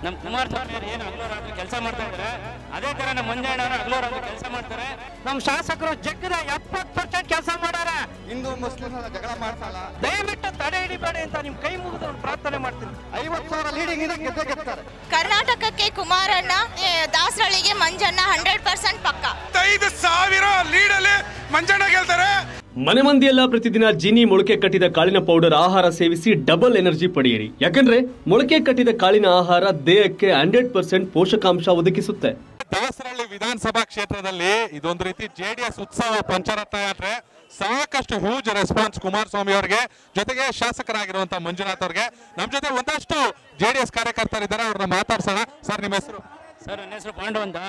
ನಮ್ಮ ಕುಮಾರಸ್ವಾಮಿ ಅವರು ಏನು ಹಗಲು ರಾತ್ರಿ ಕೆಲಸ ಮಾಡ್ತಾ ಇದ್ದಾರೆ ಅದೇ ತರ ನಮ್ಮ ಮಂಜಣ್ಣವರು ಹಗಲು ರಾತ್ರಿ ಕೆಲಸ ಮಾಡ್ತಾರೆ ನಮ್ಮ ಶಾಸಕರು ಜಗ್ಗದ ಎಪ್ಪತ್ತು ಪರ್ಸೆಂಟ್ ಕೆಲಸ ಮಾಡಾರ ಹಿಂದೂ ಮುಸ್ಲಿಂ ಜಗಳ ಮಾಡ್ಸಲ್ಲ ದಯವಿಟ್ಟು ತಡೆ ಹಿಡಿಬೇಡಿ ಅಂತ ನಿಮ್ ಕೈ ಮುಗಿದು ಒಂದು ಪ್ರಾರ್ಥನೆ ಮಾಡ್ತೀನಿ ಐವತ್ತು ಸಾವಿರ ಲೀಡಿಂಗ್ ಇದೆ ಗೆದ್ದೆ ಗೆಲ್ತಾರೆ ಕರ್ನಾಟಕಕ್ಕೆ ಕುಮಾರಣ್ಣ ಏ, ದಾಸರಳ್ಳಿಗೆ ಮಂಜಣ್ಣ ಹಂಡ್ರೆಡ್ ಪರ್ಸೆಂಟ್ ಪಕ್ಕ ಐದು ಸಾವಿರ ಲೀಡಲ್ಲಿ ಮಂಜಣ್ಣ ಗೆಲ್ತಾರೆ ಮನೆ ಮಂದಿಯೆಲ್ಲ ಪ್ರತಿದಿನ ಜಿನಿ ಮೊಳಕೆ ಕಟ್ಟಿದ ಕಾಳಿನ ಪೌಡರ್ ಆಹಾರ ಸೇವಿಸಿ ಡಬಲ್ ಎನರ್ಜಿ ಪಡೆಯಿರಿ ಯಾಕಂದ್ರೆ ಮೊಳಕೆ ಕಟ್ಟಿದ ಕಾಳಿನ ಆಹಾರ ದೇಹಕ್ಕೆ ಹಂಡ್ರೆಡ್ ಪರ್ಸೆಂಟ್ ಪೋಷಕಾಂಶ ಒದಗಿಸುತ್ತೆ ದಾಸರಳ್ಳಿ ವಿಧಾನಸಭಾ ಕ್ಷೇತ್ರದಲ್ಲಿ ಇದೊಂದು ರೀತಿ ಜೆಡಿಎಸ್ ಉತ್ಸವ ಪಂಚರತ್ನ ಯಾತ್ರೆ ಸಾಕಷ್ಟು ಹ್ಯೂಜ್ ರೆಸ್ಪಾನ್ಸ್ ಕುಮಾರಸ್ವಾಮಿ ಅವರಿಗೆ ಜೊತೆಗೆ ಶಾಸಕರಾಗಿರುವಂತ ಮಂಜುನಾಥ್ ಅವ್ರಿಗೆ ನಮ್ಮ ಜೊತೆ ಒಂದಷ್ಟು ಜೆಡಿಎಸ್ ಕಾರ್ಯಕರ್ತರಿದ್ದಾರೆ ಅವ್ರನ್ನ ಮಾತಾಡ್ಸೋಣ ಸರ್ ನಿಮ್ಮ ಹೆಸರು ಸರ್ ನನ್ನ ಹೆಸರು ಪಾಂಡು ಅಂತ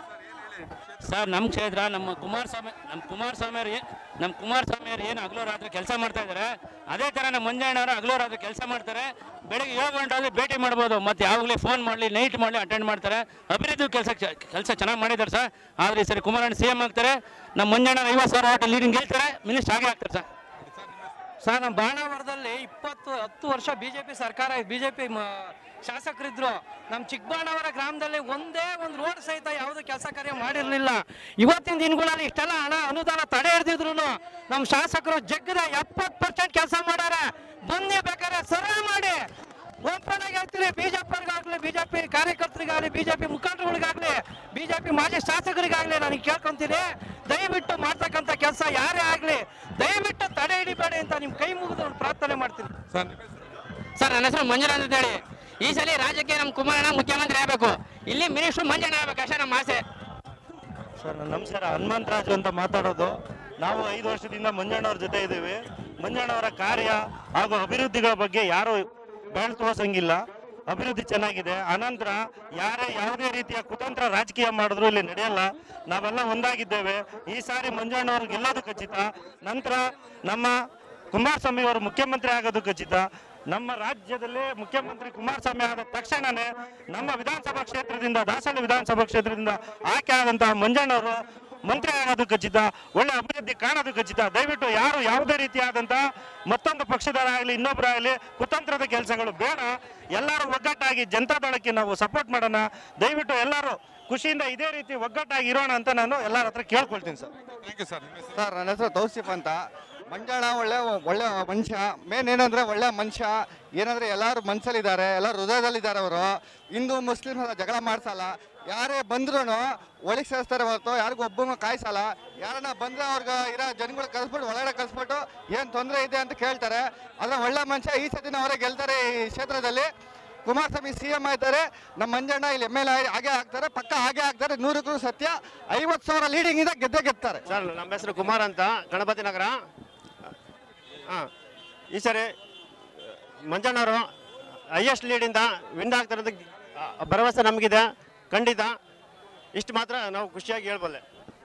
ಸರ್ ನಮ್ಮ ಕ್ಷೇತ್ರ ನಮ್ಮ ಕುಮಾರಸ್ವಾಮಿ ನಮ್ಮ ಕುಮಾರಸ್ವಾಮಿ ಅವ್ರು ಏ- ನಮ್ಮ ಕುಮಾರಸ್ವಾಮಿ ಅವ್ರು ಏನು ಹಗಲು ರಾತ್ರಿ ಕೆಲಸ ಮಾಡ್ತಾ ಇದ್ದಾರೆ ಅದೇ ಥರ ನಮ್ಮ ಮಂಜಣ್ಣವರು ಹಗಲು ರಾತ್ರಿ ಕೆಲಸ ಮಾಡ್ತಾರೆ ಬೆಳಿಗ್ಗೆ ಏಳು ಗಂಟೆ ಭೇಟಿ ಮಾಡ್ಬೋದು ಮತ್ತು ಯಾವಾಗಲೇ ಫೋನ್ ಮಾಡಲಿ ನೈಟ್ ಮಾಡಲಿ ಅಟೆಂಡ್ ಮಾಡ್ತಾರೆ ಅಭಿವೃದ್ಧಿ ಕೆಲಸ ಕೆಲಸ ಚೆನ್ನಾಗಿ ಮಾಡಿದ್ದಾರೆ ಸರ್ ಆದರೆ ಈ ಸರಿ ಕುಮಾರಣ್ಣ ಸಿ ಎಂ ಆಗ್ತಾರೆ ನಮ್ಮ ಮಂಜಣ್ಣ ಐವತ್ತು ಸಾವಿರ ಓಟ್ ಲೀಡಿಂಗ್ ಗೆಲ್ತಾರೆ ಮಿನಿಸ್ಟರ್ ಆಗೇ ಆಗ್ತಾರೆ ಸರ್ ಸರ್ ನಮ್ಮ ಬಾಣಾವರದಲ್ಲಿ ಇಪ್ಪತ್ತು ಹತ್ತು ವರ್ಷ ಬಿಜೆಪಿ ಸರ್ಕಾರ ಬಿಜೆಪಿ ಶಾಸಕರಿದ್ರು ನಮ್ಮ ಚಿಕ್ಕಬಾಣಾವರ ಗ್ರಾಮದಲ್ಲಿ ಒಂದೇ ಒಂದು ರೋಡ್ ಸಹಿತ ಯಾವುದೇ ಕೆಲಸ ಕಾರ್ಯ ಮಾಡಿರಲಿಲ್ಲ ಇವತ್ತಿನ ದಿನಗಳಲ್ಲಿ ಇಷ್ಟೆಲ್ಲ ಹಣ ಅನುದಾನ ತಡೆ ಹಿಡಿದಿದ್ರು ನಮ್ಮ ಶಾಸಕರು ಜಗ್ಗದ ಎಪ್ಪತ್ತು ಪರ್ಸೆಂಟ್ ಕೆಲಸ ಮಾಡಾರ ಬನ್ನಿ ಬೇಕಾದ್ರೆ ಸರಳ ಮಾಡಿ ಓಪನ್ ಆಗಿ ಹೇಳ್ತೀನಿ ಬಿಜೆಪಿಯವ್ರಿಗಾಗ್ಲಿ ಬಿಜೆಪಿ ಕಾರ್ಯಕರ್ತರಿಗಾಗಲಿ ಬಿಜೆಪಿ ಮುಖಂಡರುಗಳಿಗಾಗಲಿ ಬಿಜೆಪಿ ಮಾಜಿ ಶಾಸಕರಿಗಾಗಲಿ ನನಗೆ ಕೇಳ್ಕೊಂತೀನಿ ದಯವಿಟ್ಟು ಮಾಡ್ತಕ್ಕಂಥ ಕೆಲಸ ಯಾರೇ ಆಗಲಿ ದಯವಿಟ್ಟು ತಡೆ ಹಿಡಿಬೇಡಿ ಅಂತ ನಿಮ್ಮ ಕೈ ಮುಗಿದು ಒಂದು ಪ್ರಾರ್ಥನೆ ಮಾಡ್ತೀನಿ ಸರ್ ನಿಮ್ಮ ಹೆಸರು ಸರ್ ನನ್ನ ಹೆಸರು ಮಂಜುನಾಥ್ ಅಂತ ಹೇಳಿ ಈ ಸಲ ರಾಜ್ಯಕ್ಕೆ ನಮ್ಮ ಕುಮಾರಣ್ಣ ಮುಖ್ಯಮಂತ್ರಿ ಆಗಬೇಕು ಇಲ್ಲಿ ಮಿನಿಸ್ಟರ್ ಮಂಜಣ್ಣ ಆಗ್ಬೇಕು ಅಷ್ಟೇ ನಮ್ಮ ಆಸೆ ಸರ್ ನಮಸ್ಕಾರ ಹನುಮಂತರಾಜು ಅಂತ ಮಾತಾಡೋದು ನಾವು ಐದು ವರ್ಷದಿಂದ ಮಂಜಣ್ಣವ್ರ ಜೊತೆ ಇದ್ದೀವಿ ಮಂಜಣ್ಣವರ ಕಾರ್ಯ ಹಾಗೂ ಅಭಿವೃದ್ಧಿಗಳ ಬಗ್ಗೆ ಯಾರು ಬೆಳ್ ತೋರ್ಸಂಗಿಲ್ಲ ಅಭಿವೃದ್ಧಿ ಚೆನ್ನಾಗಿದೆ ಅನಂತರ ಯಾರೇ ಯಾವುದೇ ರೀತಿಯ ಕುತಂತ್ರ ರಾಜಕೀಯ ಮಾಡಿದ್ರು ಇಲ್ಲಿ ನಡೆಯಲ್ಲ ನಾವೆಲ್ಲ ಒಂದಾಗಿದ್ದೇವೆ ಈ ಸಾರಿ ಮಂಜಣ್ಣವ್ರು ಗೆಲ್ಲೋದು ಖಚಿತ ನಂತರ ನಮ್ಮ ಕುಮಾರಸ್ವಾಮಿ ಅವರು ಮುಖ್ಯಮಂತ್ರಿ ಆಗೋದು ಖಚಿತ ನಮ್ಮ ರಾಜ್ಯದಲ್ಲಿ ಮುಖ್ಯಮಂತ್ರಿ ಕುಮಾರಸ್ವಾಮಿ ಆದ ತಕ್ಷಣನೇ ನಮ್ಮ ವಿಧಾನಸಭಾ ಕ್ಷೇತ್ರದಿಂದ ದಾಸಹಳ್ಳಿ ವಿಧಾನಸಭಾ ಕ್ಷೇತ್ರದಿಂದ ಆಯ್ಕೆ ಆದಂತಹ ಮಂಜಣ್ಣವರು ಮಂತ್ರಿ ಆಗೋದು ಖಚಿತ ಒಳ್ಳೆ ಅಭಿವೃದ್ಧಿ ಕಾಣೋದು ಖಚಿತ ದಯವಿಟ್ಟು ಯಾರು ಯಾವುದೇ ರೀತಿಯಾದಂತಹ ಮತ್ತೊಂದು ಪಕ್ಷದವರಾಗಲಿ ಇನ್ನೊಬ್ಬರಾಗಲಿ ಕುತಂತ್ರದ ಕೆಲಸಗಳು ಬೇಡ ಎಲ್ಲರೂ ಒಗ್ಗಟ್ಟಾಗಿ ಜನತಾದಳಕ್ಕೆ ನಾವು ಸಪೋರ್ಟ್ ಮಾಡೋಣ ದಯವಿಟ್ಟು ಎಲ್ಲರೂ ಖುಷಿಯಿಂದ ಇದೇ ರೀತಿ ಒಗ್ಗಟ್ಟಾಗಿ ಇರೋಣ ಅಂತ ನಾನು ಎಲ್ಲರ ಹತ್ರ ಕೇಳ್ಕೊಳ್ತೀನಿ ಸರ್ ಥ್ಯಾಂಕ್ ಯು ಸರ್ ನಿಮ್ಮ ಹೆಸರು ಸರ್ ನನ್ನ ಹೆಸರು ತೌಸಿಫ್ ಅಂತ ಮಂಜಾಳ ಒಳ್ಳೆ ಒಳ್ಳೆ ಮನುಷ್ಯ ಮೇನ್ ಏನಂದ್ರೆ ಒಳ್ಳೆ ಮನುಷ್ಯ ಏನಂದ್ರೆ ಎಲ್ಲರೂ ಮನಸ್ಸಲ್ಲಿದ್ದಾರೆ ಎಲ್ಲ ಹೃದಯದಲ್ಲಿದ್ದಾರೆ ಅವರು ಹಿಂದೂ ಮುಸ್ಲಿಂ ಜಗಳ ಮಾಡ್ಸಲ್ಲ ಯಾರೇ ಬಂದ್ರು ಒಳಗೆ ಸೇರಿಸ್ತಾರೆ ಹೊರತು ಯಾರಿಗೂ ಒಬ್ಬನ ಕಾಯಿಸಲ್ಲ ಯಾರನ್ನ ಬಂದ್ರೆ ಅವ್ರಿಗೆ ಇರೋ ಜನಗಳು ಕಳಿಸ್ಬಿಟ್ಟು ಒಳಗಡೆ ಕಳಿಸ್ಬಿಟ್ಟು ಏನು ತೊಂದರೆ ಇದೆ ಅಂತ ಕೇಳ್ತಾರೆ ಅದ್ರ ಒಳ್ಳೆ ಮನುಷ್ಯ ಈ ಸತಿನ ಅವರೇ ಗೆಲ್ತಾರೆ ಈ ಕ್ಷೇತ್ರದಲ್ಲಿ ಕುಮಾರಸ್ವಾಮಿ ಸಿ ಎಂ ಆಯ್ತಾರೆ ನಮ್ಮ ಮಂಜಣ್ಣ ಇಲ್ಲಿ ಎಮ್ ಎಲ್ ಎ ಹಾಗೆ ಆಗ್ತಾರೆ ಪಕ್ಕ ಹಾಗೆ ಆಗ್ತಾರೆ ನೂರಕ್ಕೂ ಸತ್ಯ ಐವತ್ತು ಸಾವಿರ ಲೀಡಿಂಗ್ ಇದೆ ಗೆದ್ದೆ ಗೆಲ್ತಾರೆ ಸರ್ ನಮ್ಮ ಹೆಸರು ಕುಮಾರ್ ಅಂತ ಗಣಪತಿ ನಗರ ಹಾಂ ಈ ಸರಿ ಮಂಜಣ್ಣವರು ಹೈಯೆಸ್ಟ್ ಲೀಡಿಂದ ವಿನ್ ಆಗ್ತಿರೋದು ಆ, ಭರವಸೆ ನಮಗಿದೆ ಖಂಡಿತ ಇಷ್ಟು ಮಾತ್ರ ನಾವು ಖುಷಿಯಾಗಿ ಹೇಳ್ಬಲ್ಲೆ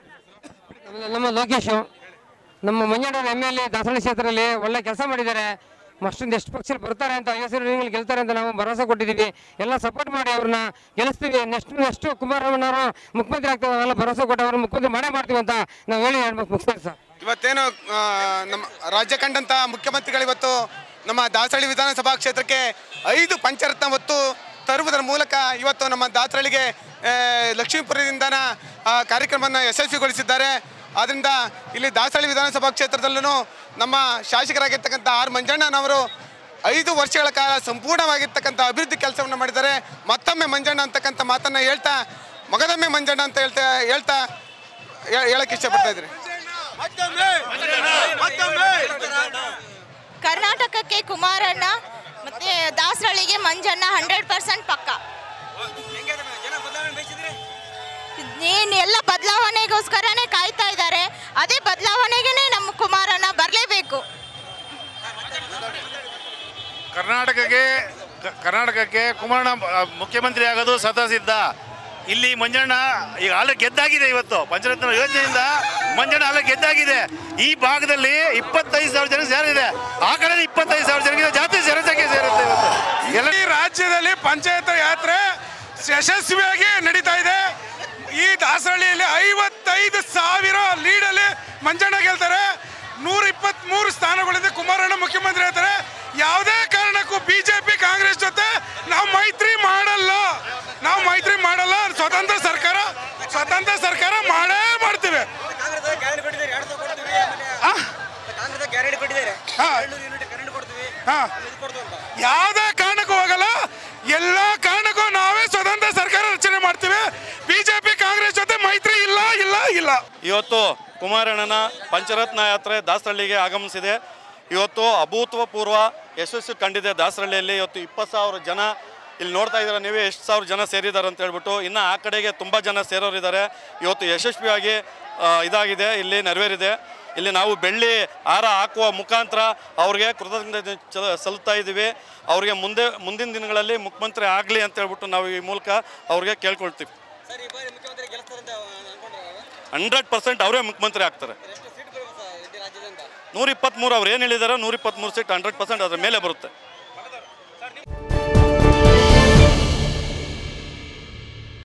ನಮ್ಮ ಲೋಕೇಶು ನಮ್ಮ ಮಂಜಣ್ಣವ್ರ ಎಮ್ ಎಲ್ ಎ ದಾಸಹಳ್ಳಿ ಕ್ಷೇತ್ರದಲ್ಲಿ ಒಳ್ಳೆ ಕೆಲಸ ಮಾಡಿದ್ದಾರೆ ಅಷ್ಟೊಂದು ಎಷ್ಟು ಪಕ್ಷದಲ್ಲಿ ಬರ್ತಾರೆ ಅಂತ ಐವತ್ತು ಸಾವಿರ ಗೆಲ್ತಾರೆ ಅಂತ ನಾವು ಭರವಸೆ ಕೊಟ್ಟಿದ್ದೀವಿ ಎಲ್ಲ ಸಪೋರ್ಟ್ ಮಾಡಿ ಅವ್ರನ್ನ ಗೆಲ್ಲಿಸ್ತೀವಿ ನೆಕ್ಸ್ಟ್ ನೆಕ್ಸ್ಟ್ ಕುಮಾರಣ್ಣವರು ಮುಖ್ಯಮಂತ್ರಿ ಆಗ್ತಾರೆ ಅವೆಲ್ಲ ಭರವಸೆ ಕೊಟ್ಟು ಅವ್ರನ್ನ ಮುಖ್ಯಮಂತ್ರಿ ಮಾಡೇ ಮಾಡ್ತೀವಿ ಅಂತ ನಾವು ಹೇಳಿ ಹೇಳ್ಬೇಕು ಮುಗಿಸ್ತಾರೆ ಸರ್ ಇವತ್ತೇನು ಆ, ನಮ್ಮ ರಾಜ್ಯ ಕಂಡಂತ ಮುಖ್ಯಮಂತ್ರಿಗಳು ಇವತ್ತು ನಮ್ಮ ದಾಸಹಳ್ಳಿ ವಿಧಾನಸಭಾ ಕ್ಷೇತ್ರಕ್ಕೆ ಐದು ಪಂಚರತ್ನ ಹೊತ್ತು ತರುವುದರ ಮೂಲಕ ಇವತ್ತು ನಮ್ಮ ದಾಸಹಳ್ಳಿಗೆ ಆ, ಲಕ್ಷ್ಮೀಪುರದಿಂದ ಕಾರ್ಯಕ್ರಮವನ್ನು ಯಶಸ್ವಿಗೊಳಿಸಿದ್ದಾರೆ ಆದ್ದರಿಂದ ಇಲ್ಲಿ ದಾಸಹಳ್ಳಿ ವಿಧಾನಸಭಾ ಕ್ಷೇತ್ರದಲ್ಲೂ ನಮ್ಮ ಶಾಸಕರಾಗಿರ್ತಕ್ಕಂಥ ಆರ್ ಮಂಜಣ್ಣನವರು ಐದು ವರ್ಷಗಳ ಕಾಲ ಸಂಪೂರ್ಣವಾಗಿರ್ತಕ್ಕಂಥ ಅಭಿವೃದ್ಧಿ ಕೆಲಸವನ್ನು ಮಾಡಿದ್ದಾರೆ ಮತ್ತೊಮ್ಮೆ ಮಂಜಣ್ಣ ಅಂತಕ್ಕಂಥ ಮಾತನ್ನು ಹೇಳ್ತಾ ಮಗದೊಮ್ಮೆ ಮಂಜಣ್ಣ ಅಂತ ಹೇಳ್ತಾ ಹೇಳ್ತಾ ಹೇ- ಹೇಳಕ್ಕೆ ಇಷ್ಟಪಡ್ತಾ ಇದ್ದೀನಿ ಕರ್ನಾಟಕಕ್ಕೆ ಕುಮಾರಣ್ಣ ಮತ್ತೆ ದಾಸರಳ್ಳಿಗೆ ಮಂಜಣ್ಣ ಹಂಡ್ರೆಡ್ ಪರ್ಸೆಂಟ್ ಪಕ್ಕ ಏನ್ ಎಲ್ಲ ಬದಲಾವಣೆಗೋಸ್ಕರನೇ ಕಾಯ್ತಾ ಇದ್ದಾರೆ ಅದೇ ಬದಲಾವಣೆಗೆ ನಮ್ಮ ಕುಮಾರಣ್ಣ ಬರಲೇಬೇಕು ಕರ್ನಾಟಕಕ್ಕೆ ಕ- ಕರ್ನಾಟಕಕ್ಕೆ ಕುಮಾರಣ್ಣ ಆ, ಮುಖ್ಯಮಂತ್ರಿ ಆಗೋದು ಸತಸಿದ್ಧ ಇಲ್ಲಿ ಮಂಜಣ್ಣ ಈಗ ಆಲ್ರೆಡಿ ಗೆದ್ದಾಗಿದೆ ಇವತ್ತು ಪಂಚರತ್ನ ಯೋಜನೆಯಿಂದ ಮಂಜಣ್ಣ ಆಲ್ರೆಡಿ ಗೆದ್ದಾಗಿದೆ ಈ ಭಾಗದಲ್ಲಿ ಇಪ್ಪತ್ತೈದು ಸಾವಿರ ಜನ ಸೇರಿದೆ ಆ ಕಡೆ ಇಪ್ಪತ್ತೈದು ಸಾವಿರ ಜನಕ್ಕೆ ಜಾಸ್ತಿ ಜನಸಂಖ್ಯೆ ಸೇರುತ್ತೆ ಇವತ್ತು ಎಲ್ಲ ಈ ರಾಜ್ಯದಲ್ಲಿ ಪಂಚಾಯತ್ ಯಾತ್ರೆ ಯಶಸ್ವಿಯಾಗಿ ನಡೀತಾ ಇದೆ ಈ ದಾಸಹಳ್ಳಿಯಲ್ಲಿ ಐವತ್ತೈದು ಸಾವಿರ ಲೀಡಲ್ಲಿ ಮಂಜಣ್ಣ ಗೆಲ್ತಾರೆ ನೂರ ಇಪ್ಪತ್ಮೂರು ಸ್ಥಾನಗಳಿಂದ ಕುಮಾರಣ್ಣ ಮುಖ್ಯಮಂತ್ರಿ ಆಗ್ತಾರೆ ಯಾವುದೇ ಕಾರಣಕ್ಕೂ ಬಿಜೆಪಿ ಕಾಂಗ್ರೆಸ್ ಜೊತೆ ನಾವು ಮೈತ್ರಿ ಮಾಡಲ್ಲ ಹಾ. ಹಾ. ಯಾವುದೇ ಕಾರಣಕ್ಕೂ ಹೋಗಲ್ಲ ಎಲ್ಲ ಕಾರಣಕ್ಕೂ ನಾವೇ ಸ್ವತಂತ್ರ ಸರ್ಕಾರ ರಚನೆ ಮಾಡ್ತೀವಿ ಬಿಜೆಪಿ ಕಾಂಗ್ರೆಸ್ ಜೊತೆ ಮೈತ್ರಿ ಇಲ್ಲ ಇಲ್ಲ ಇಲ್ಲ ಇವತ್ತು ಕುಮಾರಣ್ಣನ ಪಂಚರತ್ನ ಯಾತ್ರೆ ದಾಸರಳ್ಳಿಗೆ ಆಗಮಿಸಿದೆ ಇವತ್ತು ಅಭೂತಪೂರ್ವ ಯಶಸ್ಸು ಕಂಡಿದೆ ದಾಸರಳ್ಳಿಯಲ್ಲಿ ಇವತ್ತು ಇಪ್ಪತ್ತು ಸಾವಿರ ಜನ ಇಲ್ಲಿ ನೋಡ್ತಾ ಇದ್ದೀರಾ ನೀವೇ ಎಷ್ಟು ಸಾವಿರ ಜನ ಸೇರಿದ್ದಾರೆ ಅಂತ ಹೇಳ್ಬಿಟ್ಟು ಇನ್ನು ಆ ಕಡೆಗೆ ತುಂಬ ಜನ ಸೇರೋರಿದ್ದಾರೆ ಇವತ್ತು ಯಶಸ್ವಿಯಾಗಿ ಆ, ಇದಾಗಿದೆ ಇಲ್ಲಿ ನೆರವೇರಿದೆ ಇಲ್ಲಿ ನಾವು ಬೆಳ್ಳಿ ಹಾರ ಹಾಕುವ ಮುಖಾಂತರ ಅವ್ರಿಗೆ ಕೃತಜ್ಞತೆ ಚ- ಸಲ್ಲಿಸ್ತಾ ಇದ್ದೀವಿ ಅವ್ರಿಗೆ ಮುಂದೆ ಮುಂದಿನ ದಿನಗಳಲ್ಲಿ ಮುಖ್ಯಮಂತ್ರಿ ಆಗಲಿ ಅಂತ ಹೇಳ್ಬಿಟ್ಟು ನಾವು ಈ ಮೂಲಕ ಅವ್ರಿಗೆ ಕೇಳ್ಕೊಳ್ತೀವಿ ಹಂಡ್ರೆಡ್ ಪರ್ಸೆಂಟ್ ಅವರೇ ಮುಖ್ಯಮಂತ್ರಿ ಆಗ್ತಾರೆ ನೂರ ಇಪ್ಪತ್ತ್ಮೂರು ಅವ್ರು ಏನು ಹೇಳಿದಾರೋ ನೂರ ಇಪ್ಪತ್ತ್ಮೂರು ಸೀಟ್ ಹಂಡ್ರೆಡ್ ಪರ್ಸೆಂಟ್ ಅದ್ರ ಮೇಲೆ ಬರುತ್ತೆ